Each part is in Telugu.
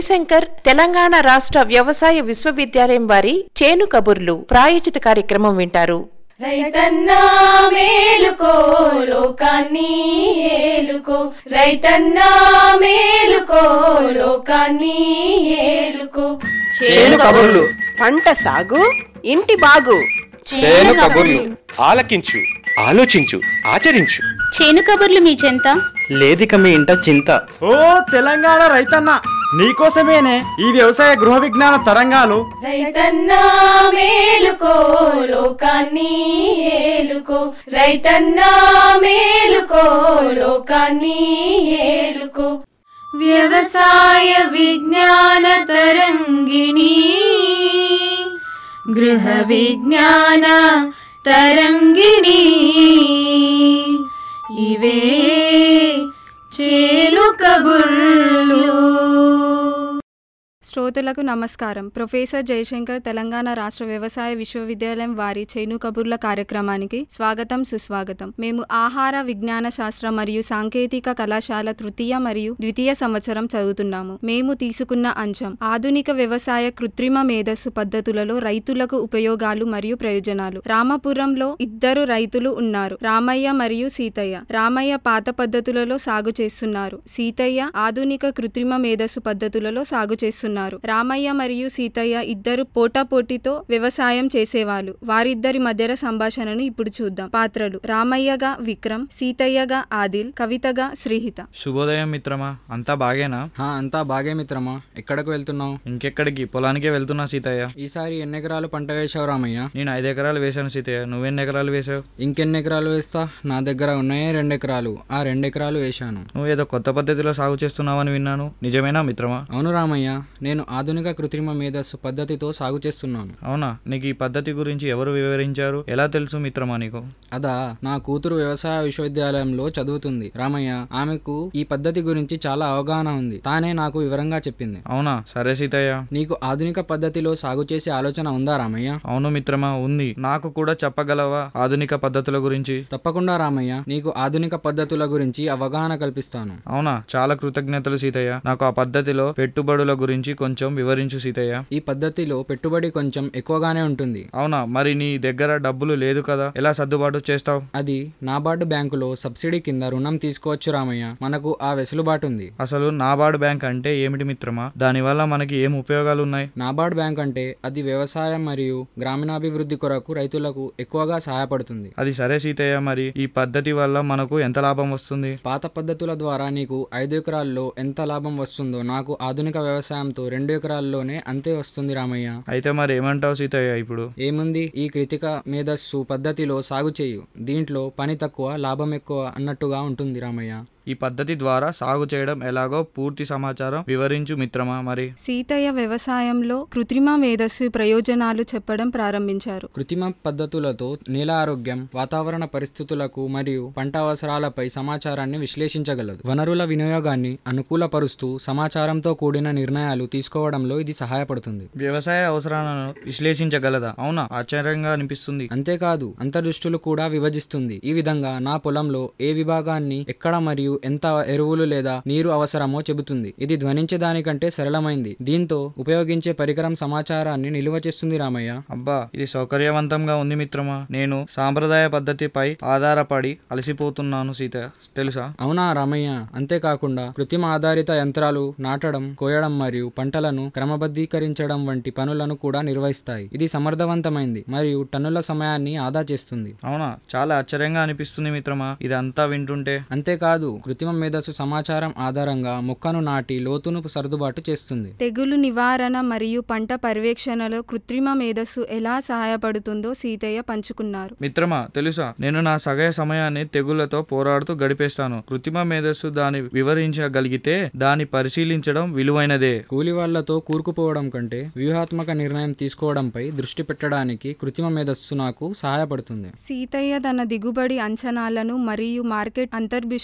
శంకర్ తెలంగాణ రాష్ట్ర వ్యవసాయ విశ్వవిద్యాలయం వారి చేను కబుర్లు ప్రాయోజిత కార్యక్రమం వింటారు రైతన్నా మేలుకో లోకాన్ని ఏలుకో రైతన్నా మేలుకో లోకాన్ని ఏలుకో చేను కబుర్లు పంట సాగు ఇంటి బాగు చేను కబుర్లు ఆలకించు ఆలోచించు ఆచరించు చేను కబుర్లు మీ చెంత లేదిక మీ ఇంట చింత ఓ తెలంగాణ రైతన్న నీకోసమేనే ఈ వ్యవసాయ గృహ విజ్ఞాన తరంగాలు రైతన్నా మేలుకో లోకాన్ని ఏలుకో రైతన్నా మేలుకో లోకాన్ని ఏలుకో వ్యవసాయ విజ్ఞాన తరంగిణి గృహ విజ్ఞాన తరంగిణి ఇవే చేలు కబుర్లు శ్రోతలకు నమస్కారం ప్రొఫెసర్ జయశంకర్ తెలంగాణ రాష్ట్ర వ్యవసాయ విశ్వవిద్యాలయం వారి చేను కబుర్ల కార్యక్రమానికి స్వాగతం సుస్వాగతం మేము ఆహార విజ్ఞాన శాస్త్ర మరియు సాంకేతిక కళాశాల తృతీయ మరియు ద్వితీయ సంవత్సరం చదువుతున్నాము మేము తీసుకున్న అంశం ఆధునిక వ్యవసాయ కృత్రిమ మేధస్సు పద్ధతులలో రైతులకు ఉపయోగాలు మరియు ప్రయోజనాలు రామపురంలో ఇద్దరు రైతులు ఉన్నారు రామయ్య మరియు సీతయ్య రామయ్య పాత పద్ధతులలో సాగు చేస్తున్నారు సీతయ్య ఆధునిక కృత్రిమ మేధస్సు పద్ధతులలో సాగు చేస్తున్నారు రామయ్య మరియు సీతయ్య ఇద్దరు పోటాపోటీతో వ్యవసాయం చేసేవాళ్ళు వారిద్దరి మధ్యర సంభాషణను ఇప్పుడు చూద్దాం పాత్రలు రామయ్యగా విక్రమ్ సీతయ్యగా ఆదిల్ కవితగా శ్రీహిత శుభోదయం మిత్రమా అంతా బాగేనా హా, అంతా బాగే మిత్రమా ఎక్కడికి వెళ్తున్నావు ఇంకెక్కడికి పొలానికే వెళ్తున్నా సీతయ్య ఈసారి ఎన్ని ఎకరాలు పంట వేసావు రామయ్య నేను ఐదు ఎకరాలు వేశాను సీతయ్య నువ్వెన్ని ఎకరాలు వేసావు ఇంకెన్ని ఎకరాలు వేస్తా నా దగ్గర ఉన్నాయే రెండు ఎకరాలు ఆ రెండు ఎకరాలు వేశాను నువ్వు ఏదో కొత్త పద్ధతిలో సాగు చేస్తున్నావని విన్నాను నిజమేనా మిత్రమా అవును రామయ్య నేను ఆధునిక కృత్రిమ మేధస్సు పద్ధతితో సాగు చేస్తున్నాను అవునా నీకు ఈ పద్ధతి గురించి ఎవరు వివరించారు ఎలా తెలుసు మిత్రమా నీకు అదా నా కూతురు వ్యవసాయ విశ్వవిద్యాలయంలో చదువుతుంది రామయ్య ఆమెకు ఈ పద్ధతి గురించి చాలా అవగాహన ఉంది తానే నాకు వివరంగా చెప్పింది అవునా సరే సీతయ్య నీకు ఆధునిక పద్ధతిలో సాగు చేసే ఆలోచన ఉందా రామయ్య అవును మిత్రమా ఉంది నాకు కూడా చెప్పగలవా ఆధునిక పద్ధతుల గురించి తప్పకుండా రామయ్య నీకు ఆధునిక పద్ధతుల గురించి అవగాహన కల్పిస్తాను అవునా చాలా కృతజ్ఞతలు సీతయ్య నాకు ఆ పద్ధతిలో పెట్టుబడుల గురించి కొంచెం వివరించు సీతయ్య ఈ పద్ధతిలో పెట్టుబడి కొంచెం ఎక్కువగానే ఉంటుంది అవునా మరి నీ దగ్గర డబ్బులు లేదు కదా ఎలా సర్దుబాటు చేస్తావు అది నాబార్డు బ్యాంకులో సబ్సిడీ కింద రుణం తీసుకోవచ్చు రామయ్య మనకు ఆ వెసులుబాటు ఉంది అసలు నాబార్డ్ బ్యాంక్ అంటే ఏమిటి మిత్రమా దానివల్ల మనకి ఏం ఉపయోగాలు ఉన్నాయి నాబార్డు బ్యాంక్ అంటే అది వ్యవసాయం మరియు గ్రామీణాభివృద్ధి కొరకు రైతులకు ఎక్కువగా సహాయపడుతుంది అది సరే సీతయ్య మరి ఈ పద్ధతి వల్ల మనకు ఎంత లాభం వస్తుంది పాత పద్ధతుల ద్వారా నీకు ఐదు ఎకరాల్లో ఎంత లాభం వస్తుందో నాకు ఆధునిక వ్యవసాయంతో రెండు ఎకరాల్లోనే అంతే వస్తుంది రామయ్య అయితే మరి ఏమంటావు సీతయ్య ఇప్పుడు ఏముంది ఈ కృతిక మేధస్సు పద్ధతిలో సాగు చేయు దీంట్లో పని తక్కువ లాభం ఎక్కువ అన్నట్టుగా ఉంటుంది రామయ్య ఈ పద్ధతి ద్వారా సాగు చేయడం ఎలాగో పూర్తి సమాచారం వివరించు మిత్రమా మరి సీతయ్య వ్యవసాయంలో కృత్రిమ మేధస్సు ప్రయోజనాలు చెప్పడం ప్రారంభించారు కృత్రిమ పద్ధతులతో నేల ఆరోగ్యం వాతావరణ పరిస్థితులకు మరియు పంట అవసరాలపై సమాచారాన్ని విశ్లేషించగలదు వనరుల వినియోగాన్ని అనుకూలపరుస్తూ సమాచారంతో కూడిన నిర్ణయాలు తీసుకోవడంలో ఇది సహాయపడుతుంది వ్యవసాయ అవసరాలను విశ్లేషించగలదా అవునా ఆశ్చర్యంగా అనిపిస్తుంది అంతేకాదు అంతర్దృష్టులు కూడా విభజిస్తుంది ఈ విధంగా నా పొలంలో ఏ విభాగాన్ని ఎక్కడ మరియు ఎంత ఎరువులు లేదా నీరు అవసరమో చెబుతుంది ఇది ధ్వనించే దానికంటే సరళమైంది దీంతో ఉపయోగించే పరికరం సమాచారాన్ని నిల్వ చేస్తుంది రామయ్య అబ్బా ఇది సౌకర్యవంతంగా ఉంది మిత్రమా నేను సాంప్రదాయ పద్ధతిపై ఆధారపడి అలసిపోతున్నాను సీత తెలుసా అవునా రామయ్య అంతేకాకుండా కృత్రిమ ఆధారిత యంత్రాలు నాటడం కోయడం మరియు పంటలను క్రమబద్ధీకరించడం వంటి పనులను కూడా నిర్వహిస్తాయి ఇది సమర్థవంతమైంది మరియు టన్నుల సమయాన్ని ఆదా చేస్తుంది అవునా చాలా ఆశ్చర్యంగా అనిపిస్తుంది మిత్రమా ఇదంతా వింటుంటే అంతేకాదు కృత్రిమ మేధస్సు సమాచారం ఆధారంగా మొక్కను నాటి లోతును సర్దుబాటు చేస్తుంది తెగులు నివారణ మరియు పంట పర్యవేక్షణలో కృత్రిమ మేధస్సు ఎలా సహాయపడుతుందో సీతయ్య పంచుకున్నారు మిత్రమా తెలుసా నేను నా సగయ సమయాన్ని తెగుళ్లతో పోరాడుతూ గడిపేస్తాను కృత్రిమ మేధస్సు దాని వివరించగలిగితే దాన్ని పరిశీలించడం విలువైనదే కూలి వాళ్లతో కూరుకుపోవడం కంటే వ్యూహాత్మక నిర్ణయం తీసుకోవడంపై దృష్టి పెట్టడానికి కృత్రిమ మేధస్సు నాకు సహాయపడుతుంది సీతయ్య తన దిగుబడి అంచనాలను మరియు మార్కెట్ అంతర్దృష్టులను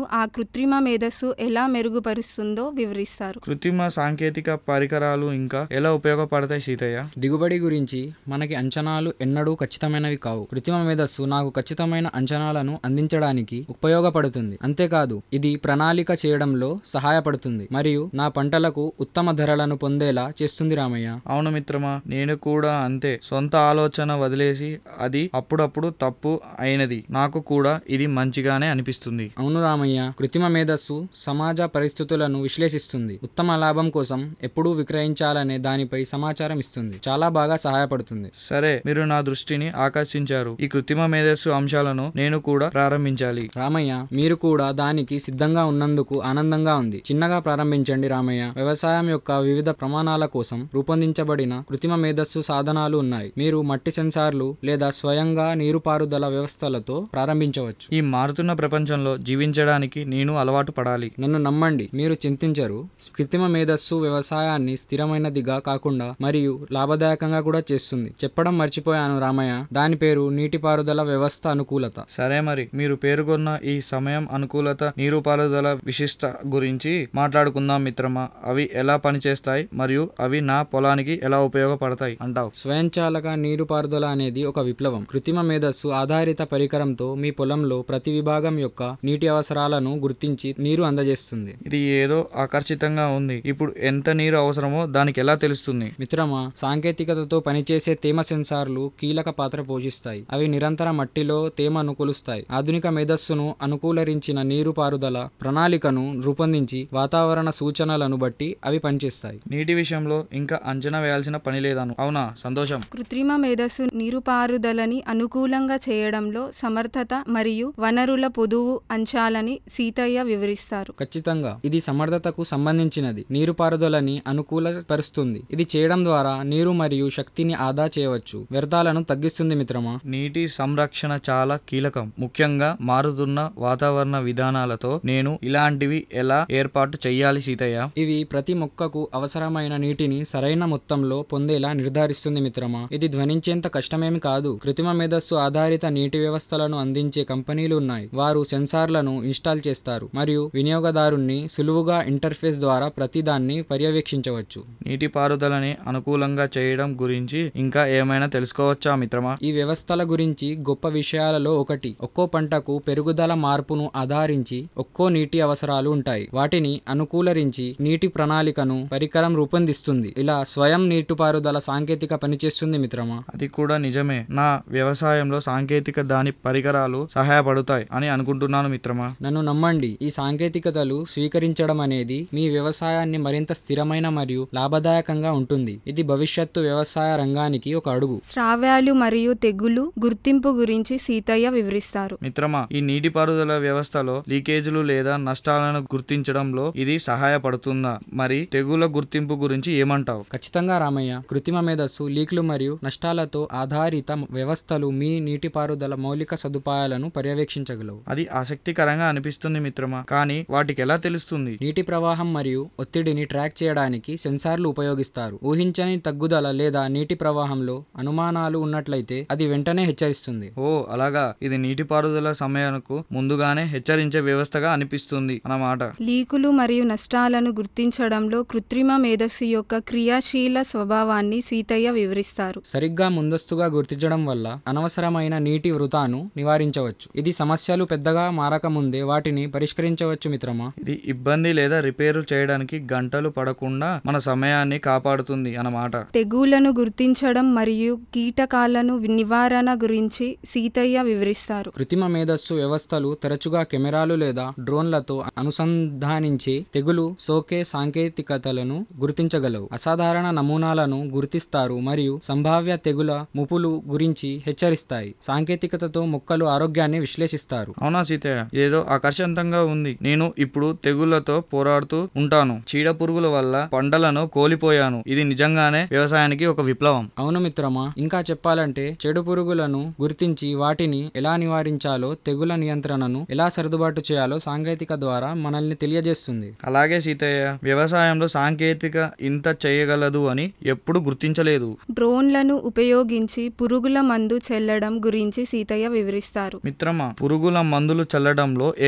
ఆ కృత్రిమ మేధస్సు ఎలా మెరుగుపరుస్తుందో వివరిస్తారు కృత్రిమ సాంకేతిక పరికరాలు ఇంకా ఎలా ఉపయోగపడతాయి సీతయ్య దిగుబడి గురించి మనకి అంచనాలు ఎన్నడూ ఖచ్చితమైనవి కావు కృత్రిమ మేధస్సు నాకు ఖచ్చితమైన అంచనాలను అందించడానికి ఉపయోగపడుతుంది అంతేకాదు ఇది ప్రణాళిక చేయడంలో సహాయపడుతుంది మరియు నా పంటలకు ఉత్తమ ధరలను పొందేలా చేస్తుంది రామయ్య అవును మిత్రమా నేను కూడా అంతే సొంత ఆలోచన వదిలేసి అది అప్పుడప్పుడు తప్పు అయినది నాకు కూడా ఇది మంచిగానే అనిపిస్తుంది అవును రామయ్య కృత్రిమ మేధస్సు సమాజ పరిస్థితులను విశ్లేషిస్తుంది ఉత్తమ లాభం కోసం ఎప్పుడూ విక్రయించాలనే దానిపై సమాచారం ఇస్తుంది చాలా బాగా సహాయపడుతుంది సరే మీరు నా దృష్టిని ఆకర్షించారు ఈ కృత్రిమ మేధస్సు అంశాలను నేను కూడా ప్రారంభించాలి రామయ్య మీరు కూడా దానికి సిద్ధంగా ఉన్నందుకు ఆనందంగా ఉంది చిన్నగా ప్రారంభించండి రామయ్య వ్యవసాయం యొక్క వివిధ ప్రమాణాల కోసం రూపొందించబడిన కృత్రిమ మేధస్సు సాధనాలు ఉన్నాయి మీరు మట్టి సెన్సార్లు లేదా స్వయంగా నీరుపారుదల వ్యవస్థలతో ప్రారంభించవచ్చు ఈ మారుతున్న ప్రపంచంలో జీవించడానికి నేను అలవాటు పడాలి నన్ను నమ్మండి మీరు చింతించరు కృత్రిమ మేధస్సు వ్యవసాయాన్ని స్థిరమైనదిగా కాకుండా మరియు లాభదాయకంగా కూడా చేస్తుంది చెప్పడం మర్చిపోయాను రామయ్య దాని పేరు నీటిపారుదల వ్యవస్థ అనుకూలత సరే మరి మీరు పేర్కొన్న ఈ సమయం అనుకూలత నీరుపారుదల విశిష్ట గురించి మాట్లాడుకుందాం మిత్రమా అవి ఎలా పనిచేస్తాయి మరియు అవి నా పొలానికి ఎలా ఉపయోగపడతాయి అంటావు స్వయంచాలక నీరుపారుదల అనేది ఒక విప్లవం కృత్రిమ మేధస్సు ఆధారిత పరికరంతో మీ పొలంలో ప్రతి విభాగం యొక్క నీటి అవసరాలను గుర్తించి నీరు అందజేస్తుంది ఇది ఏదో ఆకర్షితంగా ఉంది ఇప్పుడు ఎంత నీరు అవసరమో దానికి ఎలా తెలుస్తుంది మిత్రమా సాంకేతికతతో పనిచేసే తేమ సెన్సార్లు కీలక పాత్ర పోషిస్తాయి అవి నిరంతర మట్టిలో తేమను కొలుస్తాయి ఆధునిక మేధస్సును అనుకూలరించిన నీరుపారుదల ప్రణాళికను రూపొందించి వాతావరణ సూచనలను బట్టి అవి పనిచేస్తాయి నీటి విషయంలో ఇంకా అంచనా వేయాల్సిన పని లేదాను అవునా సంతోషం కృత్రిమ మేధస్సు నీరుపారుదలని అనుకూలంగా చేయడంలో సమర్థత మరియు వనరుల పొదువు అంశాలని సీతయ్య వివరిస్తారు ఖచ్చితంగా ఇది సమర్థతకు సంబంధించినది నీరుపారుదలని అనుకూలపరుస్తుంది ఇది చేయడం ద్వారా నీరు మరియు శక్తిని ఆదా చేయవచ్చు వ్యర్థాలను తగ్గిస్తుంది మిత్రమా నీటి సంరక్షణ చాలా కీలకం ముఖ్యంగా మారుతున్న వాతావరణ విధానాలతో నేను ఇలాంటివి ఎలా ఏర్పాటు చెయ్యాలి సీతయ్య ఇవి ప్రతి మొక్కకు అవసరమైన నీటిని సరైన మొత్తంలో పొందేలా నిర్ధారిస్తుంది మిత్రమా ఇది ధ్వనించేంత కష్టమేమి కాదు కృత్రిమ మేధస్సు ఆధారిత నీటి వ్యవస్థలను అందించే కంపెనీలు ఉన్నాయి వారు సెన్సార్లను ఇన్స్టాల్ చేస్తారు మరియు వినియోగదారుణ్ణి సులువుగా ఇంటర్ఫేస్ ద్వారా ప్రతిదాన్ని పర్యవేక్షించవచ్చు నీటి పారుదలని అనుకూలంగా చేయడం గురించి ఇంకా ఏమైనా తెలుసుకోవచ్చా మిత్రమా ఈ వ్యవస్థల గురించి గొప్ప విషయాలలో ఒకటి ఒక్కో పంటకు పెరుగుదల మార్పును ఆధారించి ఒక్కో నీటి అవసరాలు ఉంటాయి వాటిని అనుకూలరించి నీటి ప్రణాళికను పరికరం రూపొందిస్తుంది ఇలా స్వయం నీటిపారుదల సాంకేతిక పనిచేస్తుంది మిత్రమా అది కూడా నిజమే నా వ్యవసాయంలో సాంకేతిక దాని పరికరాలు సహాయపడతాయి అని అనుకుంటున్నాను మిత్రమా నన్ను నమ్మండి ఈ సాంకేతికతలు స్వీకరించడం అనేది మీ వ్యవసాయాన్ని మరింత స్థిరమైన మరియు లాభదాయకంగా ఉంటుంది ఇది భవిష్యత్తు వ్యవసాయ రంగానికి ఒక అడుగు శ్రావ్యాలు మరియు తెగులు గుర్తింపు గురించి సీతయ్య వివరిస్తారు మిత్రమా ఈ నీటిపారుదల వ్యవస్థలో లీకేజీలు లేదా నష్టాలను గుర్తించడంలో ఇది సహాయపడుతుందా మరి తెగుల గుర్తింపు గురించి ఏమంటావు ఖచ్చితంగా రామయ్య కృత్రిమ మేధస్సు లీక్లు మరియు నష్టాలతో ఆధారిత వ్యవస్థలు మీ నీటిపారుదల మౌలిక సదుపాయాలను పర్యవేక్షించగలవు అది ఆసక్తికరంగా అనిపిస్తుంది మిత్రమా కానీ వాటికి ఎలా తెలుస్తుంది నీటి ప్రవాహం మరియు ఒత్తిడిని ట్రాక్ చేయడానికి సెన్సార్లు ఉపయోగిస్తారు ఊహించని తగ్గుదల లేదా నీటి ప్రవాహంలో అనుమానాలు ఉన్నట్లయితే అది వెంటనే హెచ్చరిస్తుంది ఓ అలాగా ఇది నీటిపారుదల సమయానికి ముందుగానే హెచ్చరించే వ్యవస్థగా అనిపిస్తుంది అన్నమాట లీకులు మరియు నష్టాలను గుర్తించడంలో కృత్రిమ మేధస్సు యొక్క క్రియాశీల స్వభావాన్ని సీతయ్య వివరిస్తారు సరిగ్గా ముందస్తుగా గుర్తించడం వల్ల అనవసరమైన నీటి వృతాను నివారించవచ్చు ఇది సమస్యలు పెద్దగా మారకముందే వాటిని పరిష్కరించవచ్చు మిత్రమా ఇది ఇబ్బంది లేదా రిపేరు చేయడానికి గంటలు పడకుండా మన సమయాన్ని కాపాడుతుంది అన్నమాట తెగుళ్లను గుర్తించడం మరియు కీటకాలను నివారణ గురించి సీతయ్య వివరిస్తారు కృత్రిమ మేధస్సు వ్యవస్థలు తరచుగా కెమెరాలు లేదా డ్రోన్లతో అనుసంధానించి తెగులు సోకే సాంకేతికతలను గుర్తించగలవు అసాధారణ నమూనాలను గుర్తిస్తారు మరియు సంభావ్య తెగుల ముపులు గురించి హెచ్చరిస్తాయి సాంకేతికతతో మొక్కలు ఆరోగ్యాన్ని విశ్లేషిస్తారు అవునా సీతయ్య ఏదో ఆకర్షణీయంగా ఉంది నేను ఇప్పుడు తెగుళ్లతో పోరాడుతూ ఉంటాను చీడ పురుగుల వల్ల పంటలను కోల్పోయాను ఇది నిజంగానే వ్యవసాయానికి ఒక విప్లవం అవును మిత్రమా ఇంకా చెప్పాలంటే చెడు పురుగులను గుర్తించి వాటిని ఎలా నివారించాలో తెగుల నియంత్రణను ఎలా సర్దుబాటు చేయాలో సాంకేతిక ద్వారా మనల్ని తెలియజేస్తుంది అలాగే సీతయ్య వ్యవసాయంలో సాంకేతిక ఇంత చేయగలదు అని ఎప్పుడు గుర్తించలేదు డ్రోన్లను ఉపయోగించి పురుగుల మందు చెల్లడం గురించి సీతయ్య వివరిస్తారు మిత్రమా పురుగుల మందులు చల్లడంలో ఏం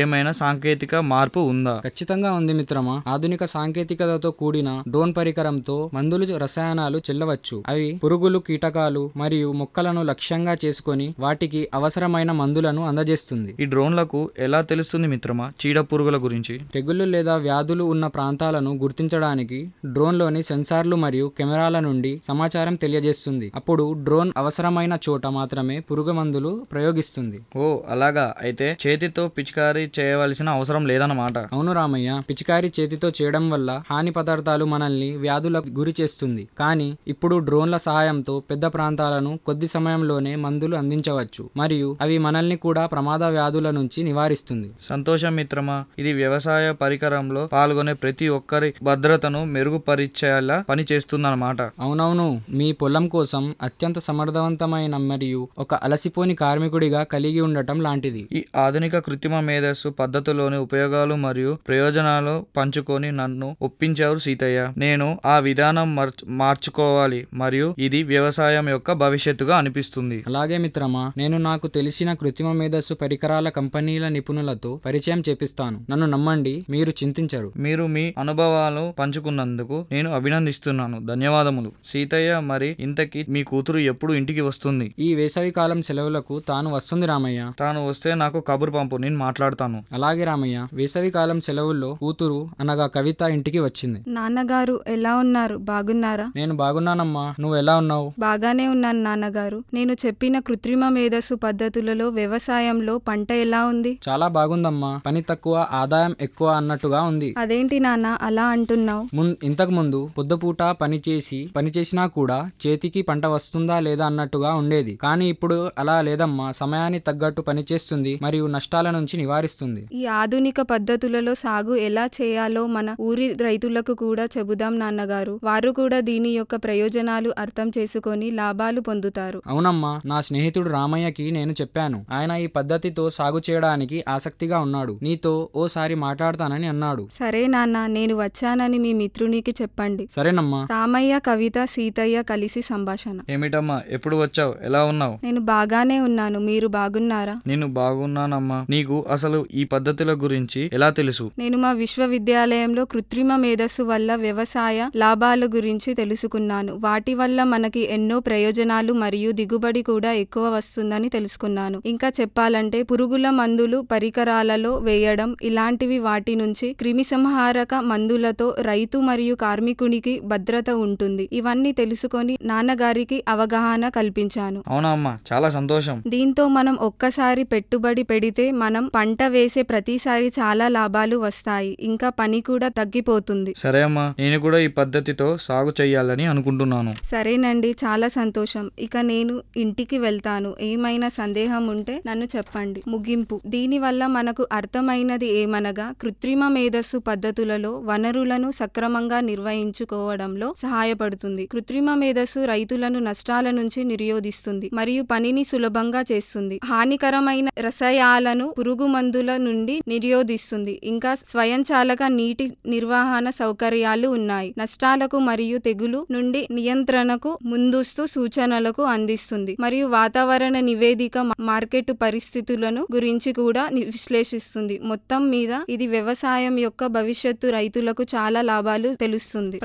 ఏమైనా సాంకేతిక మార్పు ఉందా ఖచ్చితంగా ఉంది మిత్రమా ఆధునిక సాంకేతికతతో కూడిన డ్రోన్ పరికరంతో మందులు రసాయనాలు చెల్లవచ్చు అవి పురుగులు కీటకాలు మరియు మొక్కలను లక్ష్యంగా చేసుకొని వాటికి అవసరమైన మందులను అందజేస్తుంది ఈ డ్రోన్లకు ఎలా తెలుస్తుంది మిత్రమా చీడ పురుగుల గురించి తెగుళ్లు లేదా వ్యాధులు ఉన్న ప్రాంతాలను గుర్తించడానికి డ్రోన్లోని సెన్సార్లు మరియు కెమెరాల నుండి సమాచారం తెలియజేస్తుంది అప్పుడు డ్రోన్ అవసరమైన చోట మాత్రమే పురుగు మందులు ప్రయోగిస్తుంది ఓ అలాగా అయితే చేతితో పిచికారీ చేయవలసిన అవసరం లేదన్నమాట అవును రామయ్య పిచికారి చేతితో చేయడం వల్ల హాని పదార్థాలు మనల్ని వ్యాధులకు గురి చేస్తుంది కానీ ఇప్పుడు డ్రోన్ల సహాయంతో పెద్ద ప్రాంతాలను కొద్ది సమయంలోనే మందులు అందించవచ్చు మరియు అవి మనల్ని కూడా ప్రమాద వ్యాధుల నుంచి నివారిస్తుంది సంతోషం మిత్రమా ఇది వ్యవసాయ పరికరంలో పాల్గొనే ప్రతి ఒక్కరి భద్రతను మెరుగుపరిచేలా పని చేస్తుందన్నమాట అవునవును మీ పొలం కోసం అత్యంత సమర్థవంతమైన మరియు ఒక అలసిపోని కార్మికుడిగా కలిగి ఉండటం లాంటిది ఈ ఆధునిక కృత్రిమ మేధస్సు పద్ధతిలోని ఉపయోగాలు మరియు ప్రయోజనాలు పంచుకొని నన్ను ఒప్పించారు సీతయ్య నేను ఆ విధానం మార్చ్- మార్చుకోవాలి మరియు ఇది వ్యవసాయం యొక్క భవిష్యత్తుగా అనిపిస్తుంది అలాగే మిత్రమా నేను నాకు తెలిసిన కృత్రిమ మేధస్సు పరికరాల కంపెనీల నిపుణులతో పరిచయం చేపిస్తాను నన్ను నమ్మండి మీరు చింతించరు మీరు మీ అనుభవాలు పంచుకున్నందుకు నేను అభినందిస్తున్నాను ధన్యవాదములు సీతయ్య మరి ఇంతకీ మీ కూతురు ఎప్పుడు ఇంటికి వస్తుంది ఈ వేసవి కాలం సెలవులకు తాను వస్తుంది రామయ్య తాను వస్తే నాకు కబురు పంపు నేను మాట్లాడతాను అలాగే రామయ్య వేసవి కాలం సెలవుల్లో కూతురు అనగా కవిత ఇంటికి వచ్చింది నాన్నగారు ఎలా ఉన్నారు బాగున్నారా నేను బాగున్నానమ్మా నువ్వు ఎలా ఉన్నావు బాగానే ఉన్నాను నాన్నగారు నేను చెప్పిన కృత్రిమ మేధస్సు పద్ధతులలో వ్యవసాయంలో పంట ఎలా ఉంది చాలా బాగుందమ్మా పని తక్కువ ఆదాయం ఎక్కువ అన్నట్టుగా ఉంది అదేంటి నాన్న అలా అంటున్నావు మున్ ఇంతకు ముందు పొద్దుపూట పని చేసి పని చేసినా కూడా చేతికి పంట వస్తుందా లేదా అన్నట్టుగా ఉండేది కానీ ఇప్పుడు అలా లేదమ్మా సమయాన్ని తగ్గట్టు పని చేస్తుంది మరియు నష్టాల నుంచి నివారిస్తుంది ఈ ఆధునిక పద్ధతులలో సాగు ఎలా చేయాలో మన ఊరి రైతులకు కూడా చెబుదాం నాన్నగారు వారు కూడా దీని యొక్క ప్రయోజనాలు అర్థం చేసుకొని లాభాలు పొందుతారు అవునమ్మా నా స్నేహితుడు రామయ్యకి నేను చెప్పాను ఆయన ఈ పద్ధతితో సాగు చేయడానికి ఆసక్తిగా ఉన్నాడు నీతో ఓసారి మాట్లాడతానని అన్నాడు సరే నాన్న నేను వచ్చానని మీ మిత్రునికి చెప్పండి సరేనమ్మా రామయ్య కవిత సీతయ్య కలిసి సంభాషణ ఏమిటమ్మా ఎప్పుడు వచ్చావు ఎలా ఉన్నావు నేను బాగానే ఉన్నాను మీరు బాగున్నారా నేను బాగున్నానమ్మా నీకు అసలు ఈ పద్ధతుల గురించి ఎలా తెలుసు నేను మా విశ్వవిద్యాలయంలో కృత్రిమ మేధస్సు వల్ల వ్యవసాయ లాభాల గురించి తెలుసుకున్నాను వాటి వల్ల మనకి ఎన్నో ప్రయోజనాలు మరియు దిగుబడి కూడా ఎక్కువ వస్తుందని తెలుసుకున్నాను ఇంకా చెప్పాలంటే పురుగుల మందులు పరికరాలలో వేయడం ఇలాంటివి వాటి నుంచి క్రిమిసంహారక మందులతో రైతు మరియు కార్మికునికి భద్రత ఉంటుంది ఇవన్నీ తెలుసుకొని నాన్నగారికి అవగాహన కల్పించాను అవునా అమ్మా చాలా సంతోషం దీంతో మనం ఒక్కసారి పెట్టుబడి పెడితే మనం పంట వేసే ప్రతిసారి చాలా లాభాలు వస్తాయి ఇంకా పని కూడా తగ్గిపోతుంది సరే అమ్మా నేను కూడా ఈ పద్ధతితో సాగు చేయాలని అనుకుంటున్నాను సరేనండి చాలా సంతోషం ఇక నేను ఇంటికి వెళ్తాను ఏమైనా సందేహం ఉంటే నన్ను చెప్పండి ముగింపు దీనివల్ల మనకు అర్థమైనది ఏమనగా కృత్రిమ మేధస్సు పద్ధతులలో వనరులను సక్రమంగా నిర్వహించుకోవడంలో సహాయపడుతుంది కృత్రిమ మేధస్సు రైతులను నష్టాల నుంచి నిరోధిస్తుంది మరియు పనిని సులభంగా చేస్తుంది హానికరమైన రసాయాలను పురుగు మందుల నుండి నిరోధిస్తుంది ఇంకా స్వయంచాలక నీటి నిర్వహణ సౌకర్యాలు ఉన్నాయి నష్టాలకు మరియు తెగులు నుండి నియంత్రణకు ముందస్తు సూచనలకు అందిస్తుంది మరియు వాతావరణ నివేదిక మా- మార్కెట్ పరిస్థితులను గురించి కూడా ని- విశ్లేషిస్తుంది మొత్తం మీద ఇది వ్యవసాయం యొక్క భవిష్యత్తు రైతులకు చాలా లాభాలు తెలుస్తుంది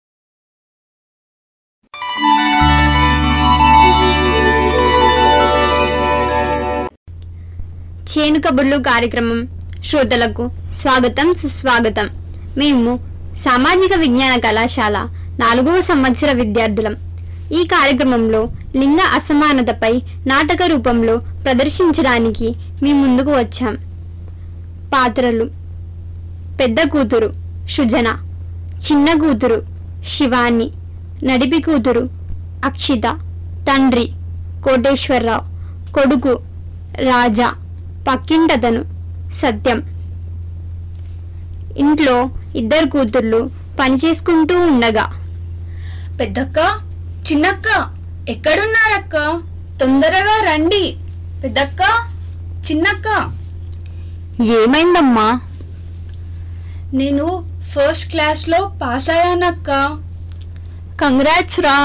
చేను కబుర్లు కార్యక్రమం శ్రోతలకు స్వాగతం సుస్వాగతం మేము సామాజిక విజ్ఞాన కళాశాల నాలుగవ సంవత్సర విద్యార్థులం ఈ కార్యక్రమంలో లింగ అసమానతపై నాటక రూపంలో ప్రదర్శించడానికి మీ ముందుకు వచ్చాం పాత్రలు పెద్ద కూతురు సృజన చిన్న కూతురు శివాని నడిపి కూతురు అక్షిత తండ్రి కోటేశ్వరరావు కొడుకు రాజా పక్కింటతను సత్యం ఇంట్లో ఇద్దరు కూతుర్లు పనిచేసుకుంటూ ఉండగా పెద్దక్క చిన్నక్క ఎక్కడున్నారక్క తొందరగా రండి పెద్దక్క చిన్నక్క ఏమైందమ్మా నేను ఫస్ట్ క్లాస్లో పాస్ అయ్యానక్క కంగ్రాట్స్ రా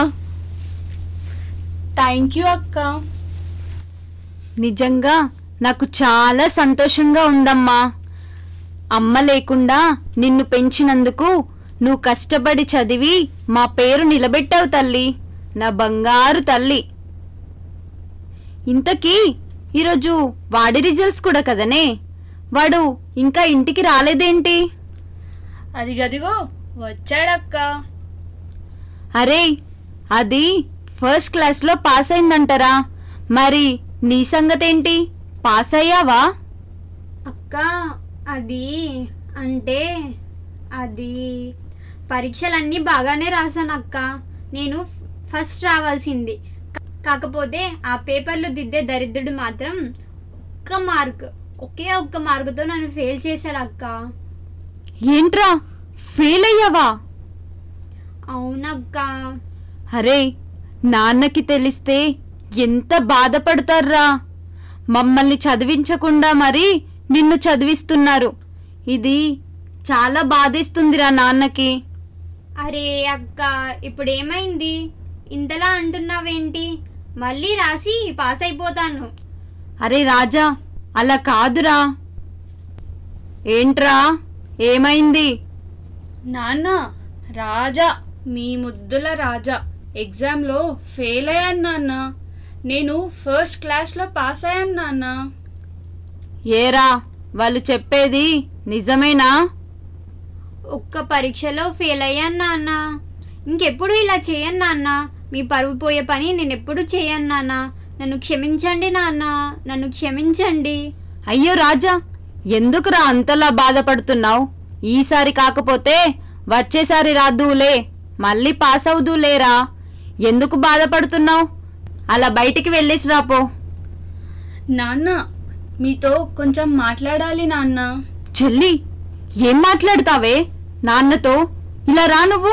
థ్యాంక్ యూ అక్క నిజంగా నాకు చాలా సంతోషంగా ఉందమ్మా అమ్మ లేకుండా నిన్ను పెంచినందుకు నువ్వు కష్టపడి చదివి మా పేరు నిలబెట్టావు తల్లి నా బంగారు తల్లి ఇంతకీ ఈరోజు వాడి రిజల్ట్స్ కూడా కదనే వాడు ఇంకా ఇంటికి రాలేదేంటి అది గదిగో వచ్చాడక్క అరే అది ఫస్ట్ క్లాస్లో పాస్ అయిందంటరా మరి నీ సంగతేంటి పాస్ అయ్యావా అక్క అది అంటే అది పరీక్షలన్నీ బాగానే రాశాను అక్క నేను ఫస్ట్ రావాల్సింది కా- కాకపోతే ఆ పేపర్లు దిద్దే దరిద్రుడు మాత్రం ఒక్క మార్క్ ఒకే ఒక్క మార్కుతో నన్ను ఫెయిల్ చేశాడు అక్క ఏంట్రా ఫెయిల్ అయ్యావా అవునక్క అరే నాన్నకి తెలిస్తే ఎంత బాధపడతారా మమ్మల్ని చదివించకుండా మరి నిన్ను చదివిస్తున్నారు ఇది చాలా బాధేస్తుందిరా నాన్నకి అరే అక్క ఇప్పుడు ఏమైంది ఇంతలా అంటున్నావేంటి మళ్ళీ రాసి పాస్ అయిపోతాను అరే రాజా అలా కాదురా ఏంట్రా ఏమైంది నాన్న రాజా మీ ముద్దుల రాజా ఎగ్జామ్లో ఫెయిల్ అయ్యాను నాన్న నేను ఫస్ట్ క్లాస్లో పాస్ అయ్యాను నాన్న ఏరా వాళ్ళు చెప్పేది నిజమేనా ఒక్క పరీక్షలో ఫెయిల్ అయ్యాను నాన్న ఇంకెప్పుడు ఇలా చేయను నాన్న మీ పరువు పోయే పని నేను ఎప్పుడు చేయను నాన్న నన్ను క్షమించండి నాన్న నన్ను క్షమించండి అయ్యో రాజా ఎందుకురా అంతలా బాధపడుతున్నావు ఈసారి కాకపోతే వచ్చేసారి రాదులే మళ్ళీ పాస్ అవుదులేరా ఎందుకు బాధపడుతున్నావు అలా బయటికి వెళ్ళేసి రాపో నాన్న మీతో కొంచెం మాట్లాడాలి నాన్న చెల్లి ఏం మాట్లాడతావే నాన్నతో ఇలా రా నువ్వు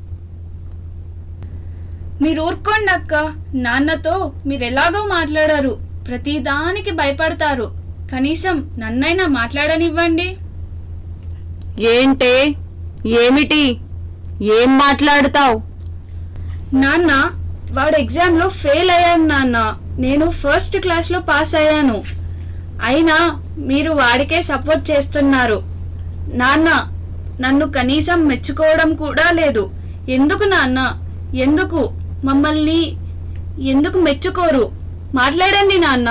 మీరు ఊరుకోండి అక్క నాన్నతో మీరు ఎలాగో మాట్లాడారు ప్రతిదానికి భయపడతారు కనీసం నన్నైనా మాట్లాడనివ్వండి ఏంటే ఏమిటి ఏం మాట్లాడుతావు నాన్న వాడు ఎగ్జామ్లో ఫెయిల్ అయ్యాను నాన్న నేను ఫస్ట్ క్లాస్లో పాస్ అయ్యాను అయినా మీరు వాడికే సపోర్ట్ చేస్తున్నారు నాన్న నన్ను కనీసం మెచ్చుకోవడం కూడా లేదు ఎందుకు నాన్న ఎందుకు మమ్మల్ని ఎందుకు మెచ్చుకోరు మాట్లాడండి నాన్న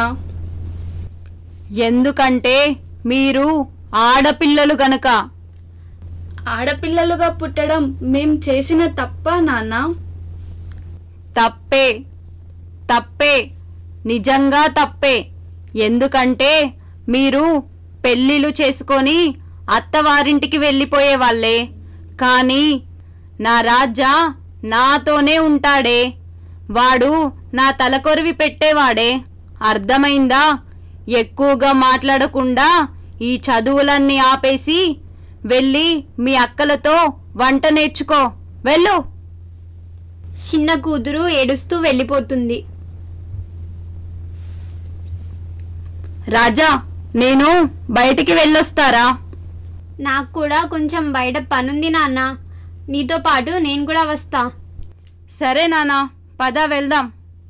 ఎందుకంటే మీరు ఆడపిల్లలు గనక ఆడపిల్లలుగా పుట్టడం మేం చేసిన తప్ప నాన్న తప్పే తప్పే నిజంగా తప్పే ఎందుకంటే మీరు పెళ్ళిళ్ళు చేసుకొని అత్తవారింటికి వెళ్ళిపోయే వాళ్ళే కానీ నా రాజా నాతోనే ఉంటాడే వాడు నా తలకొరివి పెట్టేవాడే అర్థమైందా ఎక్కువగా మాట్లాడకుండా ఈ చదువులన్నీ ఆపేసి వెళ్ళి మీ అక్కలతో వంట నేర్చుకో వెళ్ళు చిన్న కూతురు ఏడుస్తూ వెళ్ళిపోతుంది రాజా నేను బయటికి వెళ్ళొస్తారా నాకు కూడా కొంచెం బయట పనుంది నాన్న నీతో పాటు నేను కూడా వస్తా సరే నానా పద వెళ్దాం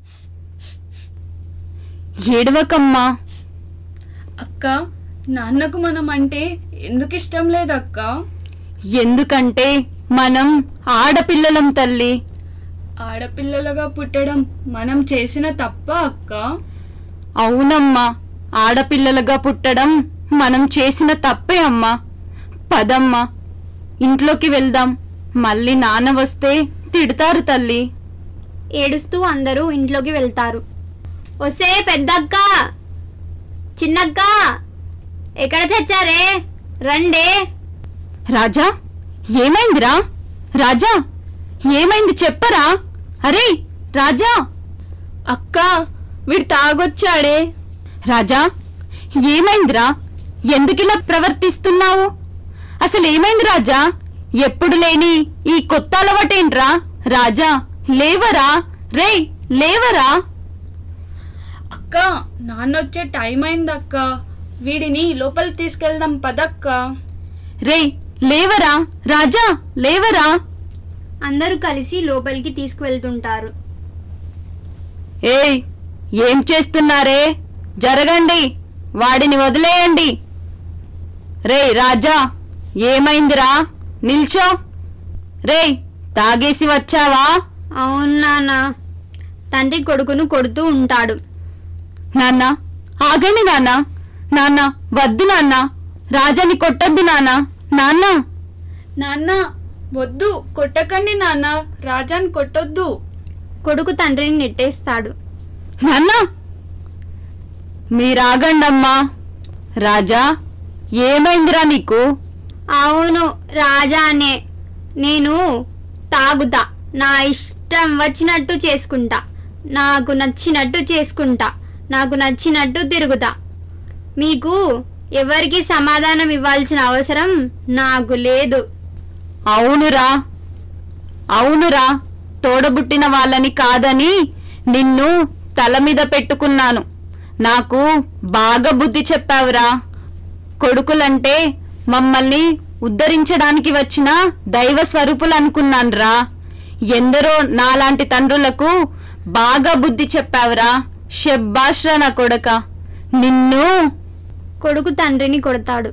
ఏడవకమ్మా అక్క నాన్నకు మనం అంటే ఎందుకు ఇష్టం లేదక్క ఎందుకంటే మనం ఆడపిల్లలం తల్లి ఆడపిల్లలుగా పుట్టడం మనం చేసిన తప్ప అక్క అవునమ్మా ఆడపిల్లలుగా పుట్టడం మనం చేసిన తప్పే అమ్మా పదమ్మా ఇంట్లోకి వెళ్దాం మళ్ళీ నాన్న వస్తే తిడతారు తల్లి ఏడుస్తూ అందరూ ఇంట్లోకి వెళ్తారు వసే పెద్దక్క చిన్నక్క ఎక్కడ చచ్చారే రండే రాజా ఏమైందిరా రాజా ఏమైంది చెప్పరా అరే రాజా అక్క వీడు తాగొచ్చాడే రాజా ఏమైందిరా ఎందుకిలా ప్రవర్తిస్తున్నావు అసలు ఏమైంది రాజా ఎప్పుడు లేని ఈ కొత్త అలవాటేంట్రా రాజా లేవరా రేయ్ లేవరా అక్క నాన్న వచ్చే టైం అయిందక్క వీడిని లోపలికి తీసుకెళ్దాం పదక్క రేయ్ లేవరా రాజా లేవరా అందరూ కలిసి లోపలికి తీసుకువెళ్తుంటారు ఏయ్ ఏం చేస్తున్నారే జరగండి వాడిని వదిలేయండి రేయ్ రాజా ఏమైందిరా నిల్చో రేయ్ తాగేసి వచ్చావా అవును నాన్న తండ్రి కొడుకును కొడుతూ ఉంటాడు నాన్న ఆగండి నాన్న నాన్న వద్దు నాన్న రాజాని కొట్టొద్దు నాన్న నాన్న నాన్న వద్దు కొట్టకండి నాన్న రాజాని కొట్టొద్దు కొడుకు తండ్రిని నెట్టేస్తాడు నాన్న మీరాగండమ్మా రాజా ఏమైందిరా నీకు అవును రాజానే నేను తాగుతా నా ఇష్టం వచ్చినట్టు చేసుకుంటా నాకు నచ్చినట్టు చేసుకుంటా నాకు నచ్చినట్టు తిరుగుతా మీకు ఎవరికి సమాధానం ఇవ్వాల్సిన అవసరం నాకు లేదు అవునురా అవునురా తోడబుట్టిన వాళ్ళని కాదని నిన్ను తల మీద పెట్టుకున్నాను నాకు బాగా బుద్ధి చెప్పావురా కొడుకులంటే మమ్మల్ని ఉద్ధరించడానికి వచ్చిన దైవ స్వరూపులు అనుకున్నానురా ఎందరో నాలాంటి తండ్రులకు బాగా బుద్ధి చెప్పావురా షెబ్బాష్రా నా కొడక నిన్ను కొడుకు తండ్రిని కొడతాడు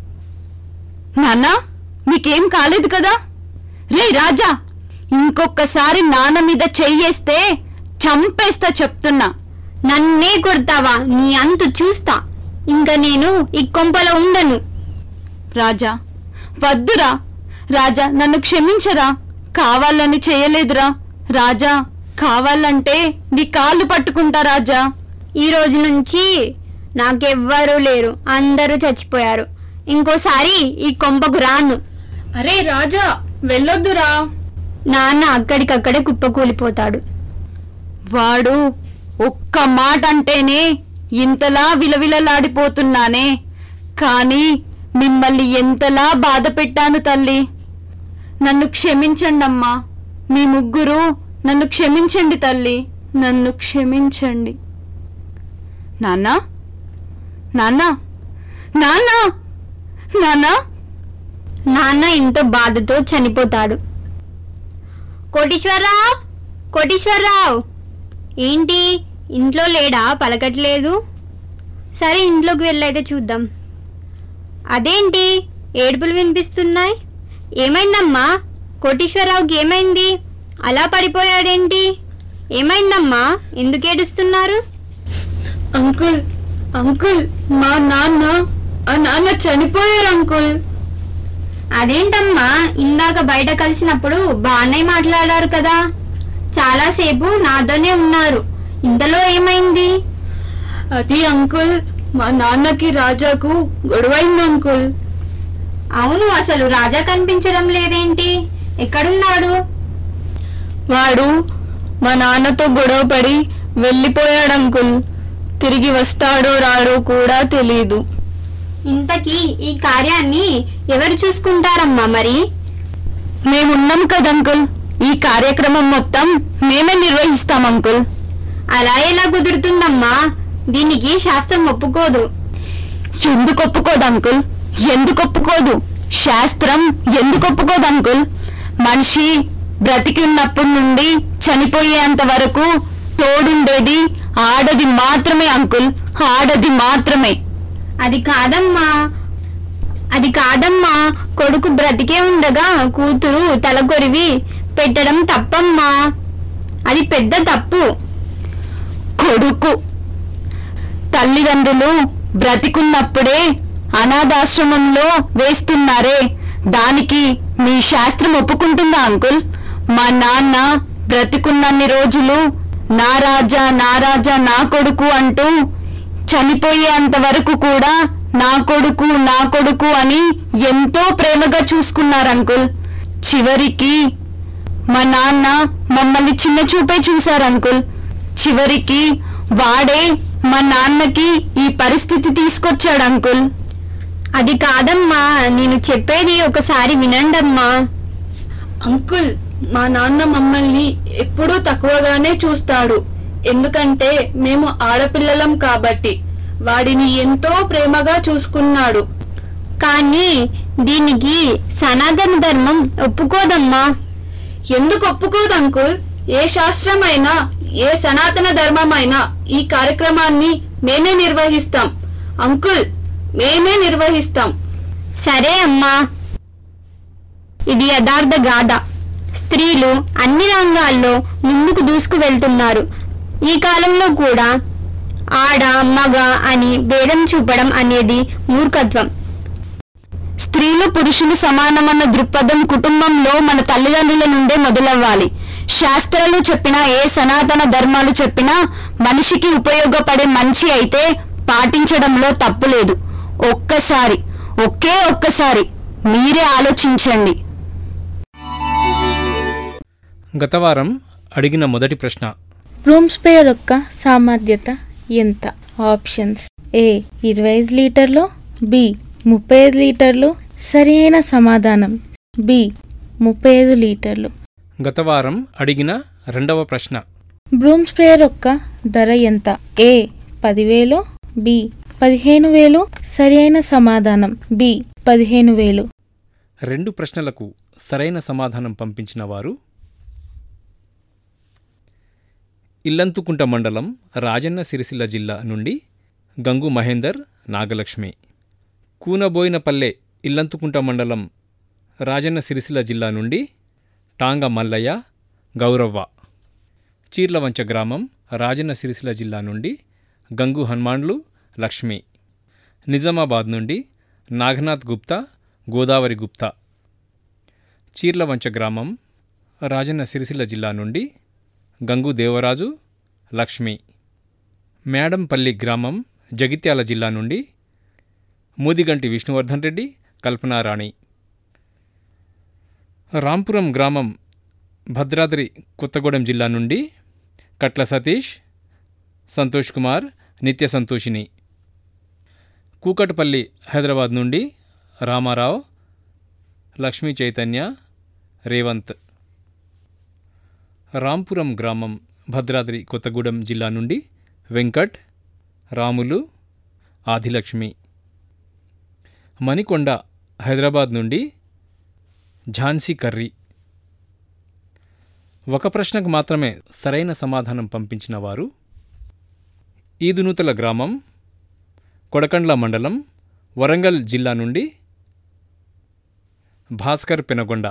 నాన్నా మీకేం కాలేదు కదా రే రాజా ఇంకొకసారి నాన్న మీద చెయ్యేస్తే చంపేస్తా చెప్తున్నా నన్నే కొడతావా నీ అంతు చూస్తా ఇంకా నేను ఈ కొంపలో ఉండను రాజా వద్దురా రాజా నన్ను క్షమించరా కావాలని చేయలేదురా రాజా కావాలంటే నీ కాళ్ళు పట్టుకుంటా రాజా ఈ రోజు నుంచి నాకెవ్వరూ లేరు అందరూ చచ్చిపోయారు ఇంకోసారి ఈ కొంపకు రాను అరే రాజా వెళ్ళొద్దురా నాన్న అక్కడికక్కడే కుప్పకూలిపోతాడు వాడు ఒక్క మాట అంటేనే ఇంతలా విలవిలలాడిపోతున్నానే కానీ మిమ్మల్ని ఎంతలా బాధ పెట్టాను తల్లి నన్ను క్షమించండమ్మా మీ ముగ్గురు నన్ను క్షమించండి తల్లి నన్ను క్షమించండి నాన్నా నాన్నా నాన్నా నాన్నా నాన్న ఎంతో బాధతో చనిపోతాడు కోటీశ్వరరావు కోటీశ్వరరావు ఏంటి ఇంట్లో లేడా పలకట్లేదు సరే ఇంట్లోకి వెళ్ళైతే చూద్దాం అదేంటి ఏడుపులు వినిపిస్తున్నాయి ఏమైందమ్మా కోటీశ్వరరావుకి ఏమైంది అలా పడిపోయాడేంటి ఏమైందమ్మా ఎందుకు ఏడుస్తున్నారు అంకుల్ అంకుల్ మా నాన్న ఆ నాన్న చనిపోయారు అంకుల్ అదేంటమ్మా ఇందాక బయట కలిసినప్పుడు బాగానే మాట్లాడారు కదా చాలాసేపు నాతోనే ఉన్నారు ఇంతలో ఏమైంది అది అంకుల్ మా నాన్నకి రాజాకు గొడవైంది అంకుల్ అవును అసలు రాజా కనిపించడం లేదేంటి ఎక్కడున్నాడు వాడు మా నాన్నతో గొడవపడి వెళ్ళిపోయాడు అంకుల్ తిరిగి వస్తాడో రాడో కూడా తెలీదు ఇంతకీ ఈ కార్యాన్ని ఎవరు చూసుకుంటారమ్మా మరి మేమున్నాం కదా అంకుల్ ఈ కార్యక్రమం మొత్తం మేమే నిర్వహిస్తాం అంకుల్ అలా ఎలా కుదురుతుందమ్మా దీనికి శాస్త్రం ఒప్పుకోదు ఎందుకు ఒప్పుకోదు అంకుల్ ఎందుకు ఒప్పుకోదు శాస్త్రం ఎందుకు ఒప్పుకోదు అంకుల్ మనిషి బ్రతికి ఉన్నప్పటి నుండి చనిపోయేంత వరకు తోడుండేది ఆడది మాత్రమే అంకుల్ ఆడది మాత్రమే అది కాదమ్మా అది కాదమ్మా కొడుకు బ్రతికే ఉండగా కూతురు తలకొరివి పెట్టడం తప్పమ్మా అది పెద్ద తప్పు కొడుకు తల్లిదండ్రులు బ్రతికున్నప్పుడే అనాథాశ్రమంలో వేస్తున్నారే దానికి మీ శాస్త్రం ఒప్పుకుంటుందా అంకుల్ మా నాన్న బ్రతికున్నన్ని రోజులు నా రాజా నా రాజా నా కొడుకు అంటూ చనిపోయేంత వరకు కూడా నా కొడుకు నా కొడుకు అని ఎంతో ప్రేమగా చూసుకున్నారు అంకుల్ చివరికి మా నాన్న మమ్మల్ని చిన్న చూపే చూశారు అంకుల్ చివరికి వాడే మా నాన్నకి ఈ పరిస్థితి తీసుకొచ్చాడు అంకుల్ అది కాదమ్మా నేను చెప్పేది ఒకసారి వినండమ్మా అంకుల్ మా నాన్న మమ్మల్ని ఎప్పుడూ తక్కువగానే చూస్తాడు ఎందుకంటే మేము ఆడపిల్లలం కాబట్టి వాడిని ఎంతో ప్రేమగా చూసుకున్నాడు కానీ దీనికి సనాతన ధర్మం ఒప్పుకోదమ్మా ఎందుకు ఒప్పుకోదు అంకుల్ ఏ శాస్త్రమైనా ఏ సనాతన ధర్మమైనా ఈ కార్యక్రమాన్ని మేమే నిర్వహిస్తాం అంకుల్ మేమే నిర్వహిస్తాం సరే అమ్మా ఇది యథార్థ గాథ స్త్రీలు అన్ని రంగాల్లో ముందుకు దూసుకు వెళ్తున్నారు ఈ కాలంలో కూడా ఆడ మగ అని భేదం చూపడం అనేది మూర్ఖత్వం స్త్రీలు పురుషులు సమానమన్న దృక్పథం కుటుంబంలో మన తల్లిదండ్రుల నుండే మొదలవ్వాలి శాస్త్రాలు చెప్పినా ఏ సనాతన ధర్మాలు చెప్పినా మనిషికి ఉపయోగపడే మంచి అయితే పాటించడంలో తప్పు లేదు ఒక్కసారి ఒకే ఒక్కసారి మీరే ఆలోచించండి గత వారం అడిగిన మొదటి ప్రశ్న రూమ్ స్ప్రేయర్ యొక్క సామర్థ్యత ఎంత ఆప్షన్స్ ఏ ఇరవై ఐదు లీటర్లు బి ముప్పై ఐదు లీటర్లు సరి అయిన సమాధానం బి ముప్పై ఐదు లీటర్లు గత వారం అడిగిన రెండవ ప్రశ్న బ్రూమ్ స్ప్రేయర్ యొక్క ధర ఎంత ఏ పదివేలు బి పదిహేను వేలు సరి అయిన సమాధానం బి పదిహేను వేలు రెండు ప్రశ్నలకు సరైన సమాధానం పంపించిన వారు ఇల్లంతుకుంట మండలం రాజన్న సిరిసిల్ల జిల్లా నుండి గంగు మహేందర్ నాగలక్ష్మి కూనబోయినపల్లె ఇల్లంతుకుంట మండలం రాజన్న సిరిసిల్ల జిల్లా నుండి టాంగ మల్లయ్య గౌరవ్వ చీర్లవంచ గ్రామం రాజన్న సిరిసిల్ల జిల్లా నుండి గంగు హనుమాన్లు లక్ష్మి నిజామాబాద్ నుండి నాగనాథ్ గుప్తా గోదావరి గుప్తా చీర్లవంచ గ్రామం రాజన్న సిరిసిల్ల జిల్లా నుండి గంగు దేవరాజు లక్ష్మి మేడంపల్లి గ్రామం జగిత్యాల జిల్లా నుండి మూదిగంటి విష్ణువర్ధన్ రెడ్డి కల్పనారాణి రాంపురం గ్రామం భద్రాద్రి కొత్తగూడెం జిల్లా నుండి కట్ల సతీష్ సంతోష్ కుమార్ నిత్య సంతోషిని కూకట్పల్లి హైదరాబాద్ నుండి రామారావు లక్ష్మీ చైతన్య రేవంత్ రాంపురం గ్రామం భద్రాద్రి కొత్తగూడెం జిల్లా నుండి వెంకట్ రాములు ఆదిలక్ష్మి మణికొండ హైదరాబాద్ నుండి ఝాన్సీ కర్రీ ఒక ప్రశ్నకు మాత్రమే సరైన సమాధానం పంపించిన వారు ఈదునూతల గ్రామం కొడకండ్ల మండలం వరంగల్ జిల్లా నుండి భాస్కర్ పెనగొండ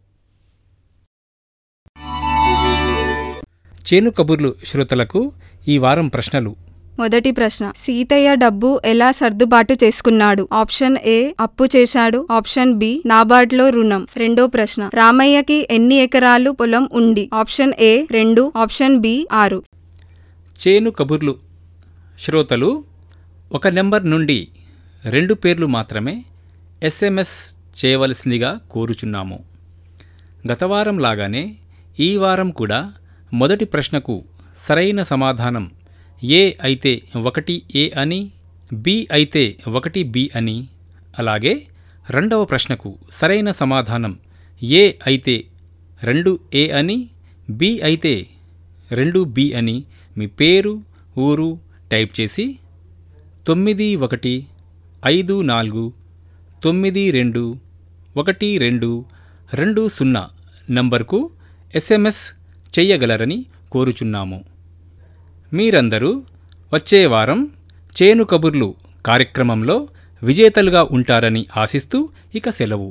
చేను కబుర్లు శ్రోతలకు ఈ వారం ప్రశ్నలు మొదటి ప్రశ్న సీతయ్య డబ్బు ఎలా సర్దుబాటు చేసుకున్నాడు ఆప్షన్ ఏ అప్పు చేశాడు ఆప్షన్ బి నాబార్డ్లో రుణం రెండో ప్రశ్న రామయ్యకి ఎన్ని ఎకరాలు పొలం ఉంది ఆప్షన్ ఏ రెండు ఆప్షన్ బి ఆరు చేను కబుర్లు శ్రోతలు ఒక నెంబర్ నుండి రెండు పేర్లు మాత్రమే ఎస్ఎంఎస్ చేయవలసిందిగా కోరుచున్నాము గత వారం లాగానే ఈ వారం కూడా మొదటి ప్రశ్నకు సరైన సమాధానం ఏ అయితే ఒకటి ఏ అని బి అయితే ఒకటి బి అని అలాగే రెండవ ప్రశ్నకు సరైన సమాధానం ఏ అయితే రెండు ఏ అని బి అయితే రెండు బి అని మీ పేరు ఊరు టైప్ చేసి తొమ్మిది ఒకటి ఐదు నాలుగు తొమ్మిది రెండు ఒకటి రెండు రెండు సున్నా నంబర్కు ఎస్ఎంఎస్ చెయ్యగలరని కోరుచున్నాము మీరందరూ వచ్చే వారం చేను కబుర్లు కార్యక్రమంలో విజేతలుగా ఉంటారని ఆశిస్తూ ఇక సెలవు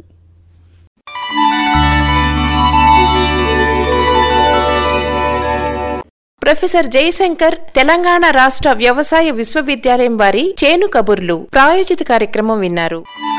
ప్రొఫెసర్ జయశంకర్ తెలంగాణ రాష్ట్ర వ్యవసాయ విశ్వవిద్యాలయం వారి చేను కబుర్లు ప్రాయోజిత కార్యక్రమం విన్నారు